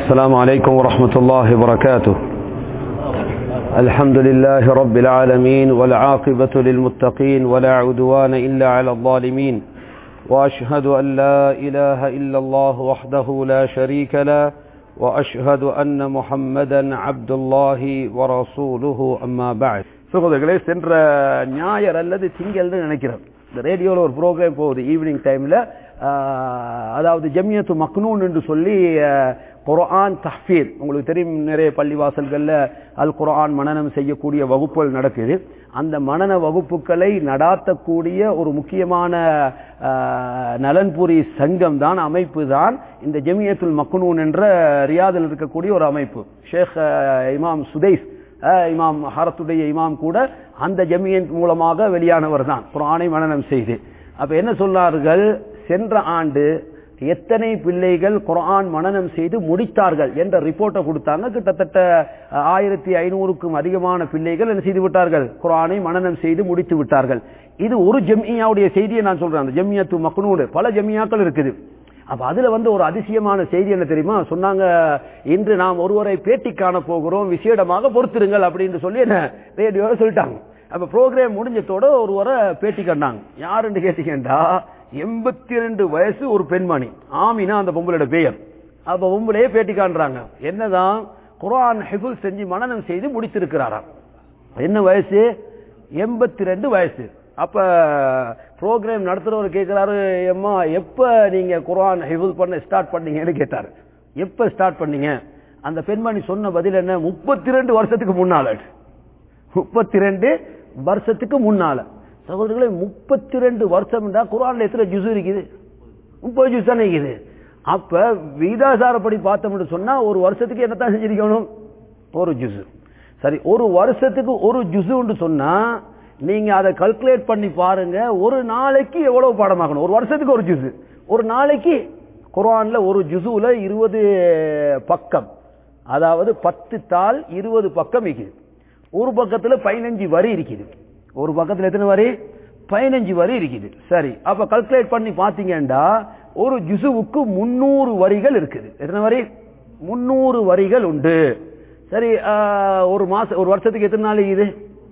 السلام عليكم ورحمة الله وبركاته الحمد لله رب العالمين والعاقبة للمتقين ولا عدوان إلا على الظالمين وأشهد أن لا إله إلا الله வஹ்தஹு لا شريك له وأشهد أن محمدا عبد الله ورسوله أما بعد சகோதரர்களே சென்ற ஞாயிறு அல்லது திங்கள்னு நினைக்கிறேன் இந்த ரேடியோவில் ஒரு ப்ரோக்ராம் போகுது ஈவினிங் டைமில் அதாவது ஜம்யத்து மக்னூன் என்று சொல்லி அஹ், குர்ஆன் தஹ்பீர் உங்களுக்கு தெரியும் நிறைய பள்ளிவாசல்களில் அல் குர்ஆன் மனனம் செய்யக்கூடிய வகுப்புகள் நடக்குது அந்த மனன வகுப்புகளை நடாத்தக்கூடிய ஒரு முக்கியமான அஹ், நலன்புரி சங்கம் தான் அமைப்பு தான் இந்த ஜமியத்துல் மக்னூன் என்ற ரியாதில் இருக்கக்கூடிய ஒரு அமைப்பு ஷேக் அஹ், இமாம் சுதைஸ் அஹ், இமாம் ஹரத்துடைய இமாம் கூட அந்த ஜமியன் மூலமாக வெளியானவர் தான் குர்ஆனை மனனம் செய்து அப்ப என்ன சொன்னார்கள் சென்ற ஆண்டு எத்தனை பிள்ளைகள் குர்ஆன் மனனம் செய்து முடித்தார்கள் என்ற ரிப்போர்ட்டை கொடுத்தாங்க கிட்டத்தட்ட அஹ், ஆயிரத்தி ஐநூறுக்கும் அதிகமான பிள்ளைகள் என்ன செய்து விட்டார்கள் குர்ஆனை மனனம் செய்து முடித்து விட்டார்கள் இது ஒரு ஜம்மியாவுடைய செய்தியை நான் சொல்றேன் அந்த ஜம்மியத்து மக்னூடு பல ஜம்மியாக்கள் இருக்குது அப்ப அதுல வந்து ஒரு அதிசயமான செய்தி என்ன தெரியுமா சொன்னாங்க இன்று நாம் ஒருவரை பேட்டி காண போகிறோம் விசேடமாக பொறுத்திருங்கள் அப்படின்னு சொல்லி என்ன ரேடியோல சொல்லிட்டாங்க அப்ப ப்ரோக்ராம் முடிஞ்சதோட ஒருவரை பேட்டி கண்டாங்க யாருன்னு கேட்டீங்கடா எண்பத்தி ரெண்டு வயசு ஒரு பெண்மணி ஆமினா அந்த பொம்பளோட பெயர் அப்ப பொம்பளையே பேட்டி காண்றாங்க என்னதான் குர்ஆன் ஹிஃபுல் செஞ்சு மனனம் செய்து முடித்திருக்கிறாராம் என்ன வயசு எண்பத்தி ரெண்டு வயசு அப்ப ப்ரோக்ராம் நடத்துறவர் கேட்கிறாரு எம்மா எப்ப நீங்க குர்ஆன் ஹிஃபுல் பண்ண ஸ்டார்ட் பண்ணீங்கன்னு கேட்டாரு எப்ப ஸ்டார்ட் பண்ணீங்க அந்த பெண்மணி சொன்ன பதில் என்ன முப்பத்தி ரெண்டு வருஷத்துக்கு முன்னால முப்பத்தி ரெண்டு வருஷத்துக்கு முன்னால சகோதரர்களே முப்பத்தி ரெண்டு வருஷம் குரான்ல எத்தனை ஜுசு இருக்குது முப்பது ஜுஸ் தானே இருக்குது அப்ப வீதாசாரப்படி பார்த்தோம்னு சொன்னா ஒரு வருஷத்துக்கு என்னத்தான் செஞ்சிருக்கணும் ஒரு ஜுசு சரி ஒரு வருஷத்துக்கு ஒரு ஜுசுன்னு சொன்னா நீங்க அதை கல்குலேட் பண்ணி பாருங்க ஒரு நாளைக்கு எவ்வளவு பாடமாகணும் ஒரு வருஷத்துக்கு ஒரு ஜுசு ஒரு நாளைக்கு குர்ஆன்ல ஒரு ஜுசுல இருபது பக்கம் அதாவது பத்து தாள் இருபது பக்கம் இருக்குது ஒரு பக்கத்துல பதினஞ்சு வரி இருக்குது ஒரு பக்கத்துல எத்தனை வரி பதினஞ்சு வரி இருக்குது சரி அப்ப கல்குலேட் பண்ணி பாத்தீங்கன்னா ஒரு ஜுசுவுக்கு முன்னூறு வரிகள் இருக்குது எத்தனை வரி முன்னூறு வரிகள் உண்டு சரி ஆஹ், ஒரு மாசம் ஒரு வருஷத்துக்கு எத்தனை நாள் இருக்குது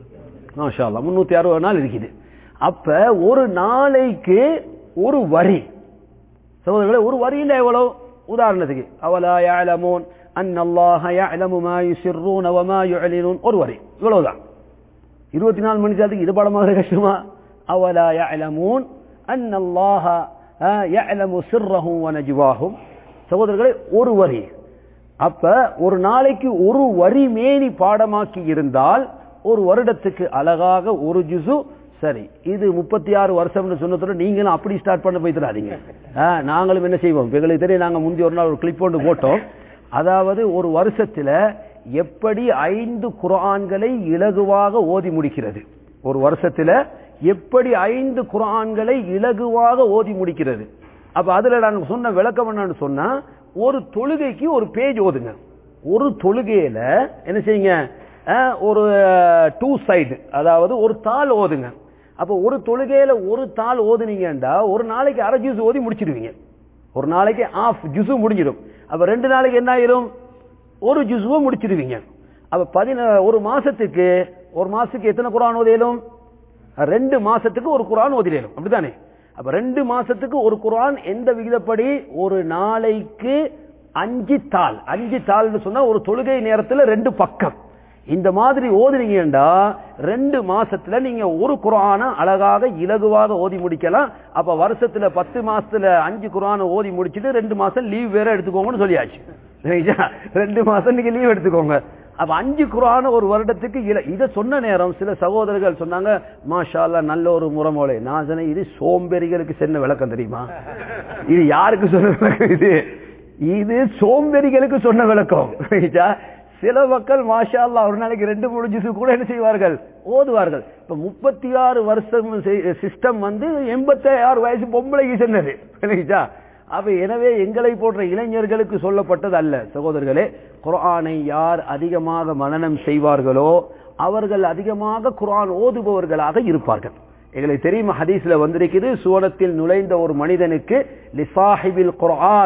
மாஷா அல்லாஹ், முன்னூத்தி அறுபது நாள் இருக்குது அப்ப ஒரு நாளைக்கு ஒரு வரி சகோதரர்களே ஒரு வரியில எவ்வளவு உதாரணத்துக்கு அவலா يعلمون ان الله يعلم ما يسرون وما يعلنون ஒரு வரி இவ்வளவுதான் இருபத்தி நாலு மணி நேரத்துக்கு இது படமாக கஷ்டமா அவலா يعلمون ان الله آه، يعلم سرهم ونجواهم சகோதரர்களே ஒரு வரி அப்ப ஒரு நாளைக்கு ஒரு வரி மேனி பாடமாக்கி இருந்தால் ஒரு வருடத்துக்கு அழகாக ஒரு ஜுசு சரி இது முப்பத்தி ஆறு வருஷம்னு சொன்னதோட நீங்களும் அப்படி ஸ்டார்ட் பண்ண போய்த்துறாதீங்க நாங்களும் என்ன செய்வோம் எங்களுக்கு தெரியும் நாங்க முந்தி ஒரு நாள் ஒரு கிளிப் ஒன்று போட்டோம் அதாவது ஒரு வருஷத்துல எப்படி ஐந்து குர்ஆன்களை இலகுவாக ஓதி முடிக்கிறது ஒரு வருஷத்துல எப்படி ஐந்து குர்ஆன்களை இலகுவாக ஓதி முடிக்கிறது அப்ப அதுல நாங்க சொன்ன விளக்கம் என்னன்னு சொன்னா ஒரு தொழுகைக்கு ஒரு பேஜ் ஓதுங்க ஒரு தொழுகையில என்ன செய்யுங்க அஹ், ஒரு டூ சைடு அதாவது ஒரு தாள் ஓதுங்க அப்ப ஒரு தொழுகையில ஒரு தாள் ஓதுனீங்கன்னா ஒரு நாளைக்கு அரை ஜூஸ் ஓதி முடிச்சிடுவீங்க ஒரு நாளைக்கு ஆஃப் ஜூஸு முடிஞ்சிடும் அப்ப ரெண்டு நாளைக்கு என்ன ஆயிரும் ஒரு ஜுசுவை முடிச்சிடுவீங்க அப்ப பதின ஒரு மாசத்துக்கு ஒரு மாசத்துக்கு எத்தனை குரான் ஓதியலும் ரெண்டு மாசத்துக்கு ஒரு குரான் ஓதிடலும் அப்படிதானே அப்ப ரெண்டு மாசத்துக்கு ஒரு குரான் எந்த விகிதப்படி ஒரு நாளைக்கு அஞ்சு தாள் அஞ்சு தாள்னு சொன்னா ஒரு தொழுகை நேரத்துல ரெண்டு பக்கம் இந்த மாதிரி ஓதுனீங்கடா ரெண்டு மாசத்துல நீங்க ஒரு குரான அழகாக இலகுவாக ஓதி முடிக்கலாம் அப்ப வருஷத்துல பத்து மாசத்துல அஞ்சு குரான ஓதி முடிச்சிட்டு ரெண்டு மாசம் லீவ் வேற எடுத்துக்கோங்கன்னு சொல்லியாச்சு சரிங்களா? ரெண்டு மாசம் நீங்க லீவ் எடுத்துக்கோங்க அப்ப அஞ்சு குரான ஒரு வருடத்துக்கு இல- இத சொன்ன நேரம் சில சகோதரர்கள் சொன்னாங்க மாஷா அல்லாஹ் நல்ல ஒரு முறமோலை நான் சொன்னேன் இது சோம்பேறிகளுக்கு சென்ன விளக்கம் தெரியுமா இது யாருக்கு சொன்ன விளக்கம் இது இது சோம்பேறிகளுக்கு சொன்ன விளக்கம் சரிங்களா? சில மக்கள் மாஷா அல்லாஹ் ஒரு நாளைக்கு ரெண்டு மூணு ஜூஸ் கூட என்ன செய்வார்கள் ஓதுவார்கள் இப்ப முப்பத்தி ஆறு வருஷம் சிஸ்டம் வந்து எண்பத்தி ஆறு வயசு பொம்பளைக்கு சொன்னது சரிங்களா? அப்ப எனவே எங்களை போன்ற இளைஞர்களுக்கு சொல்லப்பட்டது அல்ல சகோதரர்களே குர்ஆனை யார் அதிகமாக மனனம் செய்வார்களோ அவர்கள் அதிகமாக குர்ஆன் ஓதுபவர்களாக இருப்பார்கள் எங்களுக்கு தெரியும் ஹதீஸ்ல வந்திருக்குது சுவனத்தில் நுழைந்த ஒரு மனிதனுக்கு லிசாஹிபில் குர்ஆன்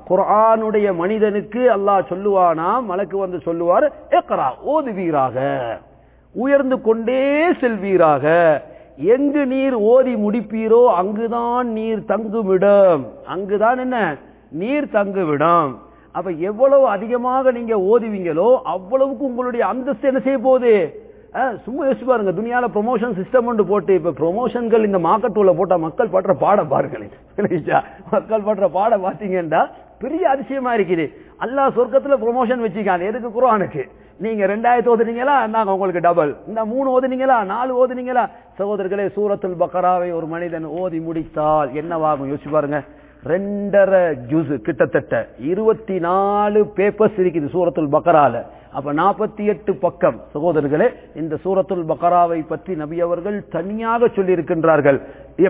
குர்ஆனுடைய மனிதனுக்கு அல்லாஹ் சொல்லுவானா மலக்கு வந்து சொல்லுவார் எக்ரா ஓதுவீராக உயர்ந்து கொண்டே செல்வீராக எங்கு நீர் ஓதி முடிப்பீரோ அங்குதான் நீர் தங்குமிடம் அங்குதான் என்ன நீர் தங்குவிடம் அப்ப எவ்வளவு அதிகமாக நீங்க ஓதுவீங்களோ அவ்வளவுக்கு உங்களுடைய அந்தஸ்து என்ன செய்ய போகுது அஹ், சும்மா யோசிச்சு பாருங்க துனியால ப்ரொமோஷன் சிஸ்டம் ஒன்று போட்டு இப்ப ப்ரொமோஷன்கள் இந்த மார்க்கெட்டுல போட்டா மக்கள் படுற பாட பாருங்களேன் புரியுதா? மக்கள் படுற பாட பாத்தீங்கன்னா பெரிய அதிசயமா இருக்குது அல்லாஹ் சொர்க்கத்துல ப்ரொமோஷன் வச்சுக்காங்க எதுக்கு குரானுக்கு நீங்க ரெண்டாயிரத்து ஓதுனீங்களா நாங்க உங்களுக்கு டபுள் இந்த மூணு ஓதுனீங்களா நாலு ஓதுனீங்களா சகோதரர்களே சூரத்துல் பக்கராவை ஒரு மனிதன் ஓதி முடித்தால் என்னவாகும் யோசிச்சு பாருங்க ரெண்டரை ஜூஸ் கிட்டத்தட்ட இருபத்தி நாலு பேப்பர்ஸ் இருக்குது சூரத்துல் பக்கரால அப்ப நாற்பத்தி எட்டு பக்கம் சகோதரர்களே இந்த சூரத்துல் பக்கராவை பற்றி நபி அவர்கள் தனியாக சொல்லி இருக்கின்றார்கள்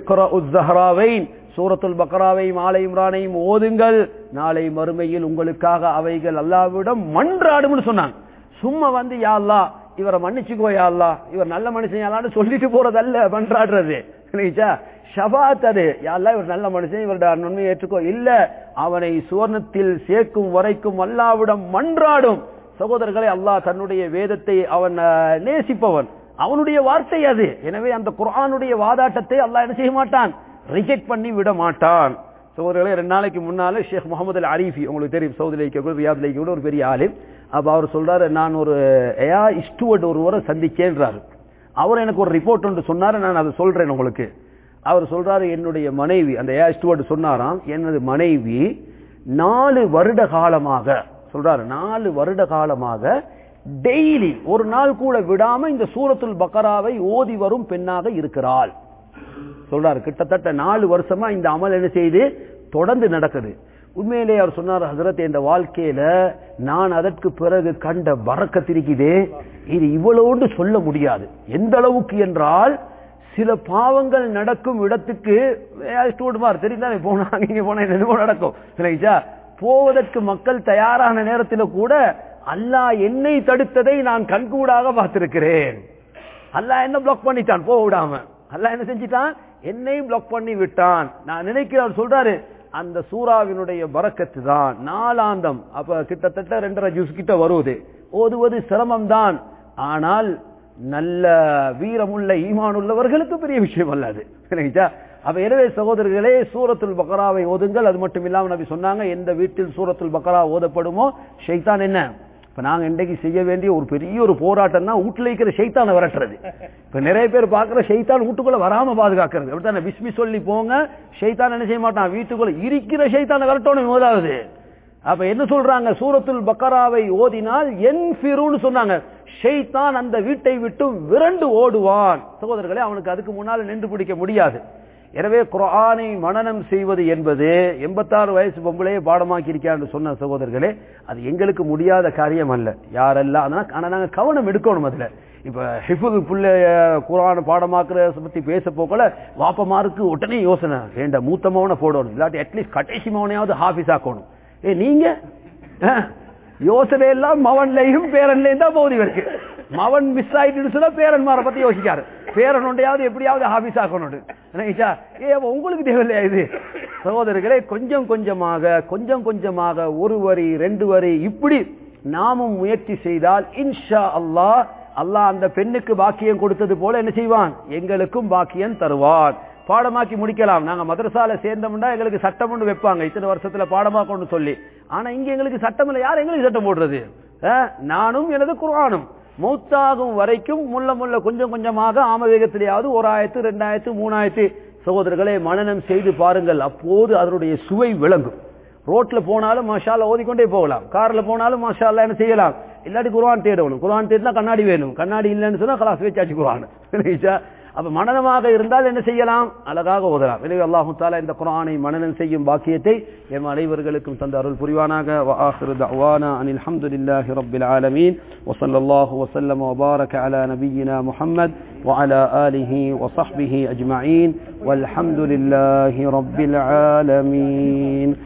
சூரத்துல் பக்கராவையும் ஆலை இம்ரானையும் ஓதுங்கள் நாளை மறுமையில் உங்களுக்காக அவைகள் அல்லாவிடம் மன்றாடும்னு சொன்னாங்க சும்மா வந்து யா அல்லாஹ் இவரை மன்னிச்சுக்கோ யா அல்லாஹ் இவர் நல்ல மனுஷன் யாரான்னு சொல்லிட்டு போறதல்ல மன்றாடுறது புரியுதா? ஷபாத் அது யா அல்லாஹ் இவர் நல்ல மனுஷன் இவருடைய நன்மையை ஏற்றுக்கோ இல்ல அவனை சுவர்ணத்தில் சேர்க்கும் வரைக்கும் அல்லாவிடம் மன்றாடும் சகோதரர்களை அல்லாஹ் தன்னுடைய வேதத்தை அவன் அஹ், நேசிப்பவன் அவனுடைய வார்த்தை அது எனவே அந்த குர்ஆனுடைய வாதாட்டத்தை அல்லாஹ் என்ன செய்ய மாட்டான் ரிஜெக்ட் பண்ணி விட மாட்டான் சகோதரர்களே ரெண்டு நாளைக்கு முன்னால ஷேக் முகமது அல் அரிஃபி உங்களுக்கு தெரியும் சவுதி லைக்க கூட ரியாத் லைக்க கூட ஒரு பெரிய ஆலிம் அப்ப அவர் சொல்றாரு நான் ஒரு ஏயா இஸ்டுவர்ட் ஒருவரை சந்திச்சேன்றாரு அவர் எனக்கு ஒரு ரிப்போர்ட் ஒன்று சொன்னாரு நான் அதை சொல்றேன் உங்களுக்கு அவர் சொல்றாரு என்னுடைய மனைவி அந்த ஏயா இஸ்டுவர்ட் சொன்னாராம் எனது மனைவி நாலு வருட காலமாக சொல்றாரு நாலு வருட காலமாக டெய்லி ஒரு நாள் கூட விடாம இந்த சூரத்துல் பக்கராவை ஓதி வரும் பெண்ணாக இருக்கிறாள் சொல்றாரு கிட்டத்தட்ட நாலு வருஷமா இந்த அமல் என்ன செய்து தொடர்ந்து நடக்குது உண்மையிலே அவர் சொன்னார் ஹசரத் என்ற வாழ்க்கையில நான் அதற்கு பிறகு கண்ட வரக்கத்திருக்குதே இது இவ்வளோண்டு சொல்ல முடியாது எந்த அளவுக்கு என்றால் சில பாவங்கள் நடக்கும் இடத்துக்கு ஸ்டூடெண்ட் தெரியுதா போனா இங்க போனா என்ன நடக்கும் சரிங்களா போவதற்கு மக்கள் தயாரான நேரத்தில் கூட அல்லாஹ் என்னை தடுத்ததை நான் கண்கூடாக பார்த்திருக்கிறேன் அல்லாஹ் என்ன பிளாக் பண்ணிட்டான் போக விடாம அல்லாஹ் என்ன செஞ்சிட்டான் என்னையும் பிளாக் பண்ணி விட்டான் நான் நினைக்கிறேன் சொல்றாரு அந்த சூறாவினுடைய பறக்கத்து தான் நாலாந்தம் அப்ப கிட்டத்தட்ட ரெண்டரை ஜூஸ் கிட்ட வருவது ஓதுவது சிரமம் தான் ஆனால் நல்ல வீரமுள்ள ஈமான் உள்ளவர்களுக்கு பெரிய விஷயம் அல்ல அது சரிங்களா? அப்ப எனவே சகோதரர்களே சூரத்துல் பக்கராவை ஓதுங்கள் அது மட்டும் இல்லாம நபி சொன்னாங்க எந்த வீட்டில் சூரத்துல் பக்கரா ஓதப்படுமோ ஷைத்தான் என்ன இப்ப நாங்க இன்றைக்கு செய்ய வேண்டிய ஒரு பெரிய ஒரு போராட்டம் தான் வீட்டுல இருக்கிற ஷைத்தானை விரட்டுறது இப்ப நிறைய பேர் பாக்குற ஷைத்தான் வீட்டுக்குள்ள வராம பாதுகாக்கிறது அப்படித்தானே பிஸ்மி சொல்லி போங்க ஷைத்தான் என்ன செய்ய மாட்டான் வீட்டுக்குள்ள இருக்கிற ஷைத்தானை விரட்டணும் முதலாவது அப்ப என்ன சொல்றாங்க சூரத்துல் பக்கராவை ஓதினால் என் ஃபிருன்னு சொன்னாங்க ஷைத்தான் அந்த வீட்டை விட்டு விரண்டு ஓடுவான் சகோதரர்களே அவனுக்கு அதுக்கு முன்னால நின்று பிடிக்க முடியாது எனவே குர்ஆனை மனனம் செய்வது என்பது எண்பத்தாறு வயசு பொம்பளையே பாடமாக்கி இருக்கான்னு சொன்ன சகோதரர்களே அது எங்களுக்கு முடியாத காரியம் அல்ல யாரெல்லாம் அதனால- ஆனா நாங்க கவனம் எடுக்கணும் அதுல இப்ப ஹிஃபுல் புள்ள குரான் பாடமாக்குற பத்தி பேச போக்கல வாப்பமாருக்கு உடனே யோசனை வேண்ட மூத்த மவனை போடணும் இல்லாட்டி அட்லீஸ்ட் கடைசி மவனையாவது ஹாஃபிஸ் ஆக்கணும் ஏ நீங்க அஹ், யோசனை எல்லாம் மவன்லையும் பேரன்லையும் தான் போகுது இவருக்கு மவன் மிஸ் ஆயிட்டு சொன்னா பேரன்மாரை பத்தி யோசிக்காரு பேரன் ஒன்றையாவது எப்படியாவது ஹாபிஸ் ஆக்கணும் நினைச்சா ஏ அப்ப உங்களுக்கு தேவையில்லையா இது சகோதரர்களே கொஞ்சம் கொஞ்சமாக கொஞ்சம் கொஞ்சமாக ஒரு வரி ரெண்டு வரி இப்படி நாமும் முயற்சி செய்தால் இன்ஷா அல்லாஹ் அல்லாஹ் அந்த பெண்ணுக்கு பாக்கியம் கொடுத்தது போல என்ன செய்வான் எங்களுக்கும் பாக்கியம் தருவான் பாடமாக்கி முடிக்கலாம் நாங்க மதரசால சேர்ந்தோம்னா எங்களுக்கு சட்டம் ஒன்று வைப்பாங்க இத்தனை வருஷத்துல பாடமாக்கணும்னு சொல்லி ஆனா இங்க எங்களுக்கு சட்டம் இல்லை யார் எங்களுக்கு சட்டம் போடுறது அஹ், நானும் எனது குர்ஆனும் மௌத்தாகும் வரைக்கும் முள்ள முள்ள கொஞ்சம் கொஞ்சமாக ஆமவேகத்திலேயாவது ஒரு ஆயிரத்து ரெண்டாயிரத்து மூணாயிரத்து சகோதரர்களை மனனம் செய்து பாருங்கள் அப்போது அதனுடைய சுவை விளங்கும் ரோட்ல போனாலும் மாஷால ஓதிக்கொண்டே போகலாம் கார்ல போனாலும் மாஷால என்ன செய்யலாம் இல்லாட்டி குர்ஆன் தேடணும் குர்ஆன் தேடினா கண்ணாடி வேணும் கண்ணாடி இல்லைன்னு சொன்னா கிளாஸ் வச்சாச்சு குர்ஆன் புரியுதா? அப்ப மனனமாக இருந்தால் என்ன செய்யலாம் அழகாக ஓதலாம் எனவே அல்லாஹு தாலா இந்த குர்ஆனை மனனம் செய்யும் பாக்கியத்தை எம் அனைவர்களுக்கும் தந்த அருள் புரிவானாக وآخر دعوانا أن الحمد لله رب العالمين وصلى الله وسلم وبارك على نبينا محمد وعلى آله وصحبه أجمعين والحمد لله رب العالمين